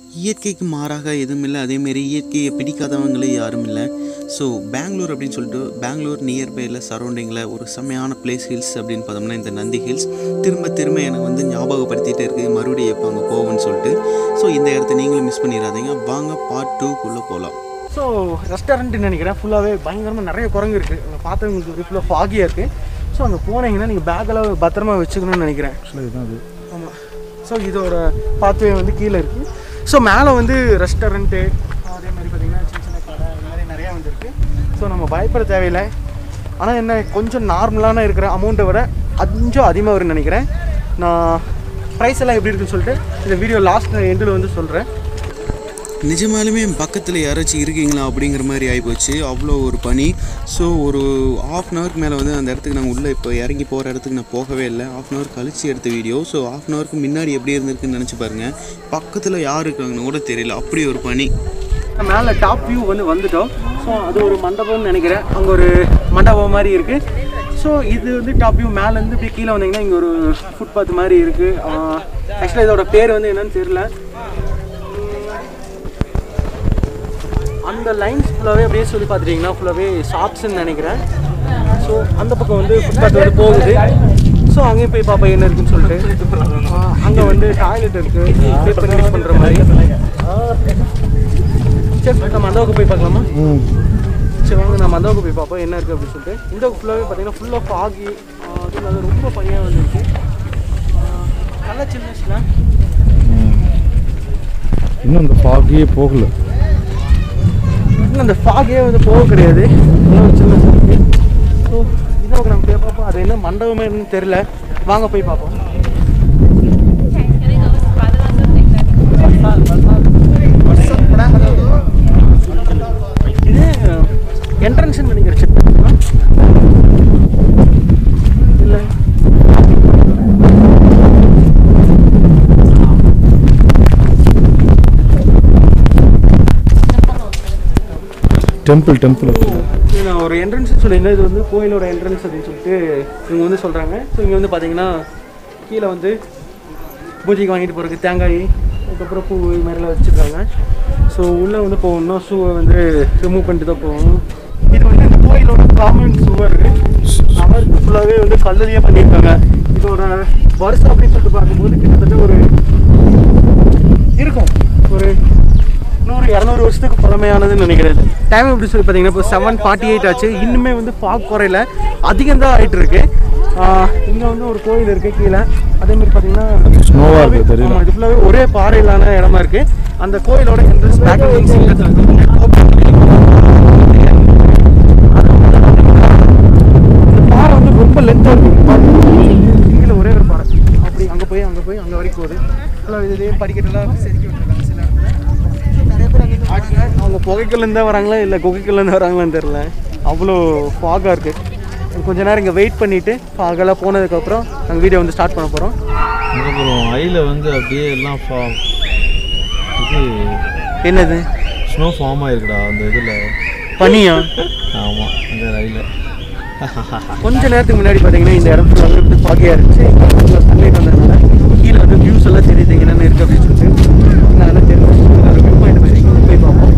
இயற்கைக்கு மாறாக எதுவும் இல்லை அதேமாரி இயற்கையை பிடிக்காதவங்களே யாரும் இல்லை ஸோ பெங்களூர் அப்படின்னு சொல்லிட்டு பெங்களூர் நியர்பையில் சரௌண்டிங்கில் ஒரு செம்மையான பிளேஸ் ஹில்ஸ் அப்படின்னு பார்த்தோம்னா இந்த நந்தி ஹில்ஸ் திரும்ப திரும்ப எனக்கு வந்து ஞாபகப்படுத்திகிட்டே இருக்குது மறுபடியும் எப்போ அங்கே போவேன்னு சொல்லிட்டு ஸோ இந்த இடத்த நீங்களும் மிஸ் பண்ணிடாதீங்க வாங்க பார்ட் டூக்குள்ளே போகலாம் ஸோ ரெஸ்டாரண்ட்னு நினைக்கிறேன் ஃபுல்லாகவே பயங்கரமாக நிறைய குரங்கு இருக்குது அங்கே பார்த்தா உங்களுக்கு ஒரு ஃபுல்லாக ஃபாகியாக இருக்குது ஸோ அங்கே போனீங்கன்னா நீங்கள் பேக்கில் பத்திரமா வச்சுக்கணும்னு நினைக்கிறேன் ஆக்சுவலாக இதுதான் அது ஆமாம் ஸோ இதோட பாத்வே வந்து கீழே இருக்குது ஸோ மேலே வந்து ரெஸ்டாரண்ட்டு அதே மாதிரி பார்த்தீங்கன்னா சின்ன சின்ன கடை இந்த மாதிரி நிறையா வந்து இருக்குது ஸோ நம்ம பயப்பட தேவையில்லை ஆனால் என்ன கொஞ்சம் நார்மலான இருக்கிற அமௌண்ட்டை விட கொஞ்சம் அதிகமாக வரும்னு நினைக்கிறேன் நான் ப்ரைஸ் எல்லாம் எப்படி இருக்குன்னு சொல்லிட்டு இந்த வீடியோ லாஸ்ட் எண்டில் வந்து சொல்கிறேன் நிஜமாலுமே என் பக்கத்தில் யாராச்சும் இருக்கீங்களா அப்படிங்கிற மாதிரி ஆகிப்போச்சு அவ்வளோ ஒரு பனி ஸோ ஒரு ஆஃப் அன் ஹவருக்கு மேலே வந்து அந்த இடத்துக்கு நாங்கள் உள்ளே இப்போ இறங்கி போகிற இடத்துக்கு நான் போகவே இல்லை ஆஃப் அன் ஹவர் கழிச்சு எடுத்த வீடியோ ஸோ ஆஃப் அன் ஹவருக்கு முன்னாடி எப்படி இருந்திருக்குன்னு நினச்சி பாருங்கள் பக்கத்தில் யார் இருக்காங்கன்னு கூட தெரியல அப்படி ஒரு பனி மேலே டாப் வியூ வந்து வந்துட்டோம் ஸோ அது ஒரு மண்டபம்னு நினைக்கிறேன் அங்கே ஒரு மண்டபம் மாதிரி இருக்குது ஸோ இது வந்து டாப் வியூ மேலேருந்து இப்படி கீழே வந்தீங்கன்னா இங்கே ஒரு ஃபுட்பாத் மாதிரி இருக்குது ஆக்சுவலாக இதோட பேர் வந்து என்னன்னு தெரியல அந்த லைன்ஸ் ஃபுல்லாகவே அப்படியே சொல்லி பார்த்துட்டிங்கன்னா ஃபுல்லாகவே ஷாப்ஸ்ன்னு நினைக்கிறேன் ஸோ அந்த பக்கம் வந்து ஃபுட்பாத் வந்து போகுது ஸோ அங்கேயும் போய் பார்ப்போம் என்ன இருக்குன்னு சொல்லிட்டு அங்கே வந்து டாய்லெட் இருக்குது பேப்பர் யூஸ் பண்ணுற மாதிரி சரி நம்ம அந்த பக்கம் போய் பார்க்கலாமா சரி வாங்க நம்ம அந்த பக்கம் போய் பார்ப்போம் என்ன இருக்குது அப்படின்னு சொல்லிட்டு இந்த ஃபுல்லாகவே பார்த்தீங்கன்னா ஃபுல்லாக ஃபாகி அது இல்லாத ரொம்ப பனியாக வந்துருக்கு நல்லா சின்னஸ்ல இன்னும் அந்த ஃபாகியே போகல இன்னும் அந்த ஃபாகே வந்து போக கிடையாது இன்னும் சின்ன இருக்கு ஸோ இதை நம்ம போய் பார்ப்போம் அது என்ன மண்டபமே என்னன்னு தெரியல வாங்க போய் பார்ப்போம் இது என்ட்ரன்ஸ் நினைக்கிறேன் செக் இல்லை டெம்பிள் டெம்பிள் இது நான் ஒரு என்ட்ரன்ஸ் சொல்லியிருந்தேன் இது வந்து கோயிலோட என்ட்ரன்ஸ் அப்படின்னு சொல்லிட்டு இவங்க வந்து சொல்கிறாங்க ஸோ இங்கே வந்து பார்த்தீங்கன்னா கீழே வந்து பூஜைக்கு வாங்கிட்டு போகிறதுக்கு தேங்காய் அதுக்கப்புறம் பூ இது மாதிரிலாம் வச்சுருக்காங்க ஸோ உள்ளே வந்து போகணும்னா ஷூவை வந்து ரிமூவ் பண்ணிட்டு தான் போகணும் இது வந்து இந்த கோயிலோட காமன் சுவர் அவர் ஃபுல்லாகவே வந்து கல்லுலேயே பண்ணியிருக்காங்க இதோட வருஷம் அப்படின்னு சொல்லிட்டு பார்க்கும்போது கிட்டத்தட்ட ஒரு இருக்கும் ஒரு நூறு இரநூறு வருஷத்துக்கு பழமையானதுன்னு நினைக்கிறேன் டைம் எப்படி சொல்லி பார்த்தீங்கன்னா இப்போ செவன் ஃபார்ட்டி எயிட் ஆச்சு இன்னுமே வந்து ஃபாக் குறையில அதிகம் தான் ஆகிட்டு இருக்கு இங்கே வந்து ஒரு கோயில் இருக்கு கீழே அதே மாதிரி பார்த்தீங்கன்னா Snow-ஆ இருக்கு, தெரியல. ஆமா, இது ஃபுல்லாகவே ஒரே பாறையிலான இடமா இருக்கு அந்த கோயிலோட என்ட்ரன்ஸ் பேக் பாறை வந்து ரொம்ப லென்த்தாக இருக்கு கீழே ஒரே ஒரு பாறை அப்படி அங்கே போய் அங்கே போய் அங்கே வரைக்கும் போகுது ஃபுல்லாக இதுலேயே படிக்கட்டெல்லாம் செதுக்கி விட்டுருக்காங்க சில இடத்துல நிறைய பேர் அங்கே ஆடுங்க அவங்க புகைக்கல்லேருந்து வராங்களா இல்லை குகைக்கல்லேருந்து வராங்களான்னு தெரில அவ்வளோ ஃபாகாக இருக்குது கொஞ்ச நேரம் இங்கே வெயிட் பண்ணிவிட்டு ஃபாகெல்லாம் போனதுக்கப்புறம் நாங்கள் வீடியோ வந்து ஸ்டார்ட் பண்ண போகிறோம் அதுக்கப்புறம் ஐயில் வந்து அப்படியே எல்லாம் ஃபார்ம் இது என்னது ஸ்னோ ஃபார்ம் ஆயிருக்குடா அந்த இதில் பனியா ஆமாம் அந்த ரயிலில் கொஞ்ச நேரத்துக்கு முன்னாடி பார்த்தீங்கன்னா இந்த இடம் ஃபுல்லாகவே வந்து ஃபாகியாக இருந்துச்சு சன்லைட் வந்ததுனால கீழே வந்து வியூஸ் எல்லாம் தெரியுது என்னென்ன இருக்குது அப்படின்னு சொல்லிட்டு அதெல்லாம் தெரியும் ஒரு வியூ பாயிண்ட் போய் போய் பார்ப்போம்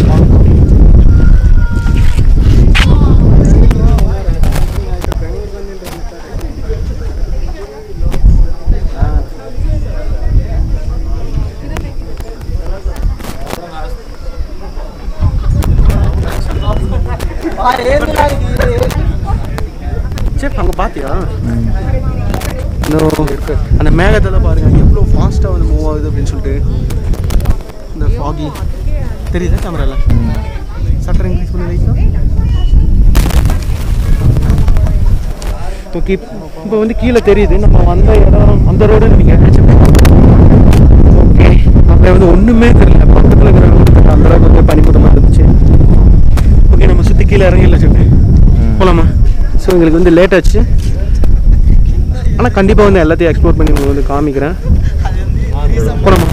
சரி அங்கே பார்த்தியா இந்த அந்த மேகத்தெல்லாம் பாருங்க எவ்வளோ ஃபாஸ்ட்டாக வந்து மூவ் ஆகுது அப்படின்னு சொல்லிட்டு இந்த ஃபாகி தெரியுதா கேமராவில் சட்டர் இன்க்ரீஸ் பண்ணி வைக்கலாம் ஓகே இப்போ வந்து கீழே தெரியுது நம்ம வந்த இடம் அந்த ரோடு நீங்கள் ஓகே அப்புறம் வந்து ஒன்றுமே தெரியல பக்கத்தில் இருக்கிற road அந்த அளவுக்கு வந்து பனிமூட்டமாக இருந்துச்சு ஓகே நம்ம சுற்றி கீழே இறங்கிடல சொல்லு போகலாமா ஸோ எங்களுக்கு வந்து லேட் ஆச்சு ஆனால் கண்டிப்பாக வந்து எல்லாத்தையும் எக்ஸ்ப்ளோர் பண்ணி உங்களுக்கு வந்து காமிக்கிறேன் போகலாமா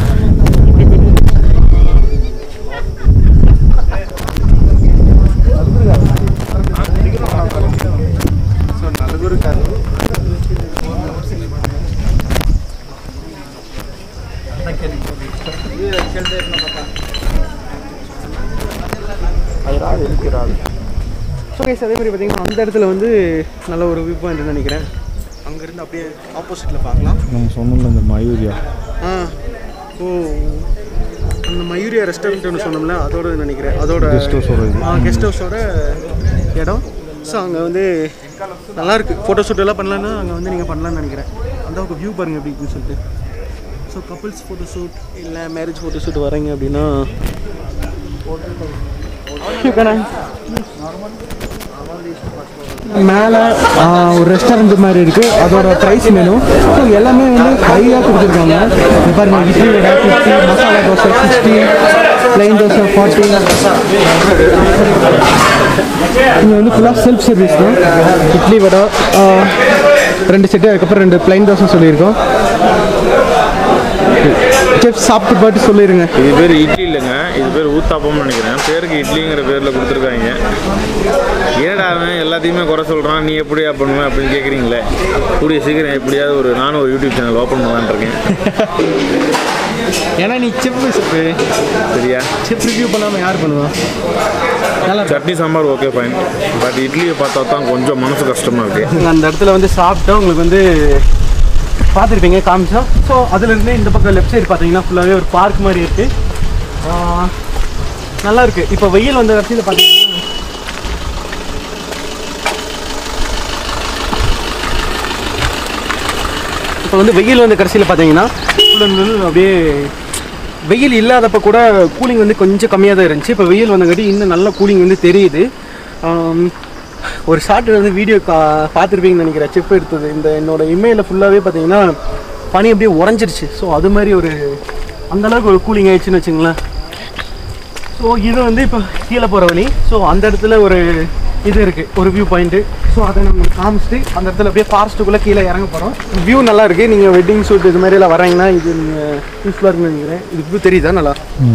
ஸோ கைஸ் அதே மாதிரி பார்த்தீங்கன்னா அந்த இடத்துல வந்து நல்ல ஒரு வியூ பாயிண்ட் நினைக்கிறேன் அங்கேருந்து அப்படியே ஆப்போசிட்டில் பார்க்கலாம் நம்ம சொன்னோம்ல இந்த மயூரியா ஆ ஓ அந்த மயூரியா ரெஸ்டாரண்ட் ஒன்று சொன்னோம்ல அதோட நினைக்கிறேன் அதோட Guest house ஓட இது. ஆ கெஸ்ட் ஹவுஸோட இடம் ஸோ அங்கே வந்து நல்லா இருக்கு ஃபோட்டோ ஷூட் எல்லாம் பண்ணலான்னா அங்கே வந்து நீங்கள் பண்ணலாம்னு நினைக்கிறேன் அந்த ஒரு வியூ பாருங்க எப்படி இருக்குன்னு சொல்லிட்டு ஸோ கப்புள்ஸ் ஃபோட்டோ ஷூட் இல்லை மேரேஜ் ஃபோட்டோ ஷூட் வரீங்க அப்படின்னா மேலே ஒரு ரெஸ்டாரண்ட் மாதிரி இருக்குது அதோட ப்ரைஸ் மெனு ஸோ எல்லாமே வந்து ஹையாக கொடுத்துருக்காங்க இங்க பாருங்க idli vada fifty masala dosa sixty plain dosa forty இங்கே வந்து ஃபுல்லாக செல்ஃப் சர்வீஸ் தான் இட்லி வடை ஆ, ரெண்டு செட்டு அதுக்கப்புறம் ரெண்டு ப்ளைன் தோசை சொல்லியிருக்கோம் செஃப் சாப்பிட்டு பாட்டு சொல்லிடுங்க இது பேர் இட்லி இல்லைங்க இது பேர் ஊத்தாப்பம்னு நினைக்கிறேன் பேருக்கு இட்லிங்கிற பேரில் கொடுத்துருக்காங்க ஏடா அவன் எல்லாத்தையுமே குறை சொல்கிறான் நீ எப்படியா பண்ணுவேன் அப்படின்னு கேட்குறீங்களே கூடிய சீக்கிரம் எப்படியாவது ஒரு நானும் ஒரு யூடியூப் சேனல் ஓப்பன் பண்ணலான்னு இருக்கேன் ஏன்னா நீ செஃப் செஃப் சரியா செஃப் ரிவ்யூ பண்ணாமல் யார் பண்ணுவா நல்லா chutney sambar okay fine but இட்லியை பார்த்தா தான் கொஞ்சம் மனசு கஷ்டமாக இருக்குது நீங்கள் அந்த இடத்துல வந்து சாப்பிட்டா உங்களுக்கு வந்து பார்த்துருப்பீங்க காமிச்சா ஸோ அதுலேருந்து இந்த பக்கம் லெஃப்ட் சைடு பார்த்தீங்கன்னா ஃபுல்லாகவே ஒரு பார்க் மாதிரி இருக்குது நல்லா இருக்குது இப்போ வெயில் வந்த இடத்துல பார்த்தீங்கன்னா இப்போ வந்து வெயில் வந்து கடைசியில் பார்த்தீங்கன்னா full and full அப்படியே வெயில் இல்லாதப்ப கூட கூலிங் வந்து கொஞ்சம் கம்மியாக தான் இருந்துச்சு இப்போ வெயில் வந்தங்காட்டி இன்னும் நல்ல கூலிங் வந்து தெரியுது ஆம், ஒரு ஷார்ட் வந்து வீடியோ கா பார்த்துருப்பீங்கன்னு நினைக்கிறேன் செப் எடுத்தது இந்த என்னோட இமெயிலில் ஃபுல்லாகவே பார்த்தீங்கன்னா பனி அப்படியே உறைஞ்சிருச்சு ஸோ அது மாதிரி ஒரு அந்த அளவுக்கு ஒரு கூலிங் ஆயிடுச்சுன்னு வச்சுங்களேன் ஸோ இது வந்து இப்போ கீழே போகிற வழி ஸோ அந்த இடத்துல ஒரு இது இருக்குது ஒரு வியூ பாயிண்ட்டு ஸோ அதை நம்ம காமிச்சிட்டு அந்த இடத்துல அப்படியே ஃபாரஸ்ட்டுக்குள்ளே கீழே இறங்க போகிறோம் வியூ நல்லா இருக்குது நீங்கள் வெட்டிங் ஷூட் இது மாதிரி எல்லாம் வராங்கன்னா இது நீங்கள் யூஸ்ஃபுல்லாக இருக்குன்னு நினைக்கிறேன் இது வியூ தெரியுதா நல்லா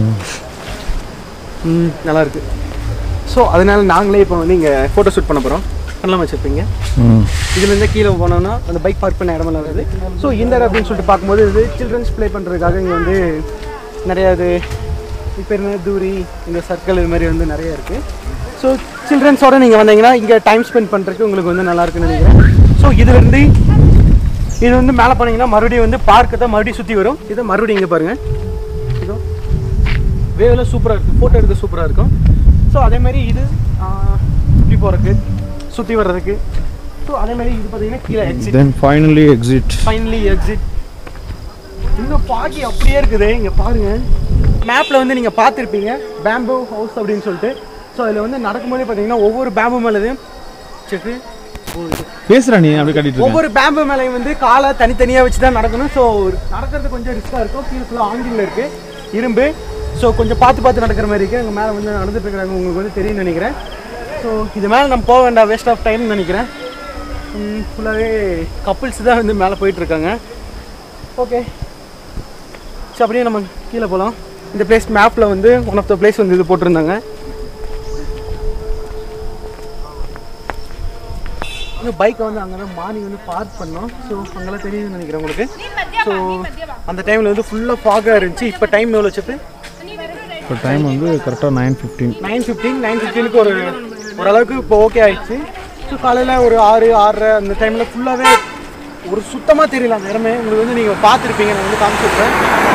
ம் நல்லா இருக்கு ஸோ அதனால நாங்களே இப்போ வந்து இங்கே ஃபோட்டோ ஷூட் பண்ண போகிறோம் பண்ணலாம் வச்சுருப்பீங்க ம் இதுலேருந்து கீழே போனோம்னா அந்த பைக் பார்க் பண்ண இடமெல்லாம் இருக்குது ஸோ இந்த இடம் அப்படின்னு சொல்லிட்டு பார்க்கும்போது இது சில்ட்ரன்ஸ் ப்ளே பண்ணுறதுக்காக இங்கே வந்து நிறையா இது இப்போ என்ன தூரி இந்த சர்க்கிள் இது மாதிரி வந்து நிறைய இருக்குது ஸோ சில்ட்ரன்ஸோட நீங்கள் வந்தீங்கன்னா இங்கே டைம் ஸ்பெண்ட் பண்ணுறதுக்கு உங்களுக்கு வந்து நல்லா இருக்குன்னு நினைக்கிறேன் ஸோ இதுலேருந்து இது வந்து மேலே போனீங்கன்னா மறுபடியும் வந்து பார்க்கை தான் மறுபடியும் சுற்றி வரும் இதை மறுபடியும் இங்கே பாருங்கள் இதோ வேவில் சூப்பராக இருக்குது ஃபோட்டோ எடுக்க சூப்பராக இருக்கும் ஸோ அதே மாதிரி இது ஆஹ், இப்படி போகிறதுக்கு சுற்றி வர்றதுக்கு ஸோ அதே மாதிரி இது பார்த்தீங்கன்னா கீழே exit then finally exit finally exit இன்னும் பாக்கி அப்படியே இருக்குது இங்கே பாருங்க மேப்பில் வந்து நீங்கள் பார்த்துருப்பீங்க பேம்பு ஹவுஸ் அப்படின்னு சொல்லிட்டு ஸோ அதில் வந்து நடக்கும்போதே பார்த்தீங்கன்னா ஒவ்வொரு பேம்பு மேலேயும் செக்கு பேசுறா நீ அப்படி கட்டிட்டு இருக்க ஒவ்வொரு பேம்பு மேலையும் வந்து காலை தனித்தனியாக வச்சு தான் நடக்கணும் ஸோ நடக்கிறது கொஞ்சம் ரிஸ்க்காக இருக்கும் கீழே ஃபுல்லாக ஆங்கிலில் இருக்குது இரும்பு ஸோ கொஞ்சம் பார்த்து பார்த்து நடக்கிற மாதிரி இருக்குது அங்கே மேலே வந்து நடந்துட்டு இருக்கிறாங்க உங்களுக்கு வந்து தெரியும்னு நினைக்கிறேன் ஸோ இது மேலே நம்ம போக வேண்டாம் வேஸ்ட் ஆஃப் டைம்னு நினைக்கிறேன் ஃபுல்லாகவே கப்புள்ஸ் தான் வந்து மேலே போயிட்டுருக்காங்க ஓகே ஸோ அப்படியே நம்ம கீழே போகலாம் இந்த பிளேஸ் மேப்பில் வந்து ஒன் ஆஃப் த பிளேஸ் வந்து இது போட்டிருந்தாங்க இந்த பைக்கை வந்து அங்கே தான் மார்னிங் வந்து பார்க் பண்ணோம் ஸோ அங்கெல்லாம் தெரியுதுன்னு நினைக்கிறேன் உங்களுக்கு ஸோ அந்த டைமில் வந்து ஃபுல்லாக ஃபாகாக இருந்துச்சு இப்போ டைம் எவ்வளோ வச்சுட்டு இப்போ டைம் வந்து கரெக்டாக nine fifteen nine fifteen nine ஃபிஃப்டீனுக்கு ஒரு ஓரளவுக்கு இப்போ ஓகே ஆயிடுச்சு ஸோ காலையில் ஒரு ஆறு ஆறரை அந்த டைமில் ஃபுல்லாகவே ஒரு சுத்தமாக தெரியல அந்த இடமே உங்களுக்கு வந்து நீங்கள் பார்த்துருப்பீங்க நான் வந்து காமிச்சிருப்பேன்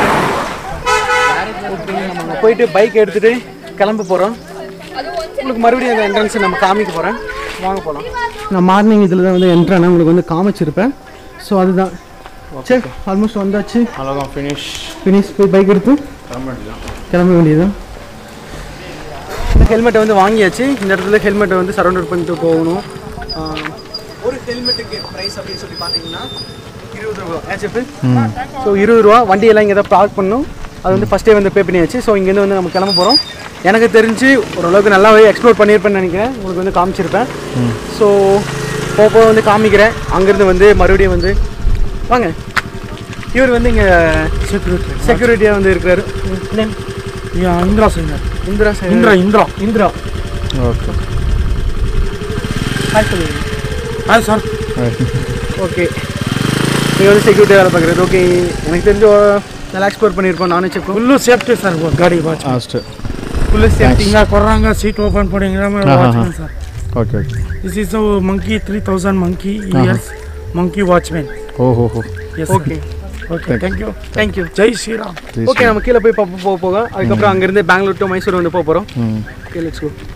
ஓகே நம்ம அங்கே போயிட்டு பைக் எடுத்துகிட்டு கிளம்ப போகிறோம் உங்களுக்கு மறுபடியும் அந்த என்ட்ரன்ஸை நம்ம காமிக்க போகிறேன் வாங்க போகலாம் நான் மார்னிங் இதில் தான் வந்து என்ட்ரானே உங்களுக்கு வந்து காமிச்சிருப்பேன் ஸோ அதுதான் சரி ஆல்மோஸ்ட் வந்தாச்சு அவ்வளோதான் ஃபினிஷ் ஃபினிஷ் போய் பைக் எடுத்து கிளம்ப வேண்டியதுதான் இந்த ஹெல்மெட்டை வந்து வாங்கியாச்சு இந்த இடத்துல ஹெல்மெட்டை வந்து சரௌண்டட் பண்ணிட்டு போகணும் ஆஹ், ஒரு ஹெல்மெட்டுக்கு ப்ரைஸ் அப்படின்னு சொல்லி பார்த்தீங்கன்னா இருபது ரூபா ஏச்சப்பு ஸோ இருபது ரூபா வண்டியெல்லாம் இங்கே தான் பார்க் பண்ணணும் அது வந்து ஃபஸ்ட்டே வந்து பே பண்ணியாச்சு ஸோ இங்கேருந்து வந்து நம்ம கிளம்ப போகிறோம் எனக்கு தெரிஞ்சு ஓரளவுக்கு நல்லாவே எக்ஸ்ப்ளோர் பண்ணியிருப்பேன்னு நினைக்கிறேன் உங்களுக்கு வந்து காமிச்சிருப்பேன் ஸோ போக போக வந்து காமிக்கிறேன் அங்கேருந்து வந்து மறுபடியும் வந்து வாங்க இவர் வந்து இங்கே செக்யூரிட்டியாக வந்து இருக்கிறாரு name Indira singer Indira Indira Indira Indira okay hi சொல்லுங்க ஹாய் சார் ஓகே நீங்கள் வந்து செக்யூரிட்டி வேலை பார்க்குறது ஓகே எனக்கு தெரிஞ்ச நல்லா எக்ஸ்ப்ளோர் பண்ணியிருப்போம் நானும் செக்கும் ಫುಲ್ಲು ಸೇಫ್ಟಿ ಸರ್ ಗಾಡಿ ವಾಚ್ ಅಷ್ಟೇ ஃபுல்லு சேஃப்டி ಹಿಂಗ ಕೊರಂಗ ಸೀಟ್ ಓಪನ್ ಪಡಿಂಗ ಹಾ, ವಾಚ್ಮನ್ ಹಾ. Sir okay okay this is monkey three thousand monkey years monkey watchman ஓ ஹோ ஹோ yes okay okay thank you thank you ಜೈ ಶ್ರೀರಾಮ್ ஓகே நம்ம கீழே போய் பார்ப்போம் போக போக அதுக்கப்புறம் அங்கேருந்து பெங்களூர் டு மைசூர் வந்து போக போகிறோம் ம் ஓகே லெட்ஸ் கோ